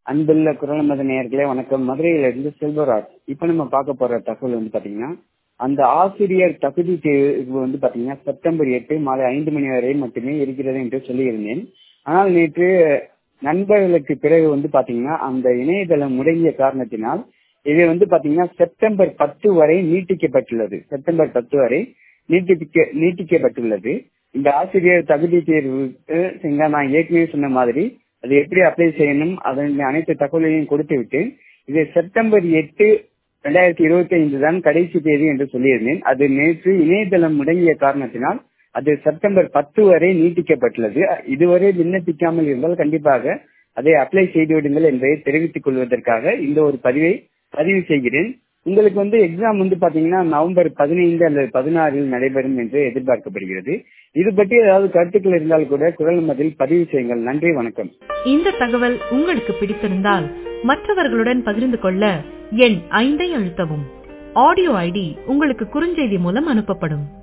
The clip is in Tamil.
அன்புள்ள குரல் மத நேயர்களே வணக்கம் மதுரையிலிருந்து செல்வராஜ் இப்ப நம்ம பார்க்க போற தகவல் வந்து பாத்தீங்கன்னா அந்த ஆசிரியர் தகுதி தேர்வு வந்து பாத்தீங்கன்னா செப்டம்பர் எட்டு மாலை ஐந்து மணி வரை மட்டுமே இருக்கிறது என்று சொல்லியிருந்தேன் ஆனால் நேற்று நண்பர்களுக்கு பிறகு வந்து பாத்தீங்கன்னா அந்த இணையதளம் முடங்கிய காரணத்தினால் இது வந்து பாத்தீங்கன்னா செப்டம்பர் பத்து வரை நீட்டிக்கப்பட்டுள்ளது செப்டம்பர் பத்து வரை நீட்டிக்க நீட்டிக்கப்பட்டுள்ளது இந்த ஆசிரியர் தகுதி தேர்வுக்கு நான் ஏற்கனவே சொன்ன மாதிரி அது எப்படி அப்ளை செய்யணும் அதன் அனைத்து தகவலையும் கொடுத்து விட்டு இது செப்டம்பர் எட்டு ரெண்டாயிரத்தி இருபத்தி ஐந்து தான் கடைசி தேதி என்று சொல்லியிருந்தேன் அது நேற்று இணையதளம் முடங்கிய காரணத்தினால் அது செப்டம்பர் பத்து வரை நீட்டிக்கப்பட்டுள்ளது இதுவரை விண்ணப்பிக்காமல் இருந்தால் கண்டிப்பாக அதை அப்ளை செய்து விடுங்கள் என்பதை தெரிவித்துக் கொள்வதற்காக இந்த ஒரு பதிவை பதிவு செய்கிறேன் உங்களுக்கு வந்து எக்ஸாம் வந்து பாத்தீங்கன்னா நவம்பர் பதினைந்து அல்லது பதினாறில் நடைபெறும் என்று எதிர்பார்க்கப்படுகிறது இது பற்றி ஏதாவது கருத்துக்கள் இருந்தால் கூட குரல் மதில் பதிவு செய்யுங்கள் நன்றி வணக்கம் இந்த தகவல் உங்களுக்கு பிடித்திருந்தால் மற்றவர்களுடன் பகிர்ந்து கொள்ள எண் ஐந்தை அழுத்தவும் ஆடியோ ஐடி உங்களுக்கு குறுஞ்செய்தி மூலம் அனுப்பப்படும்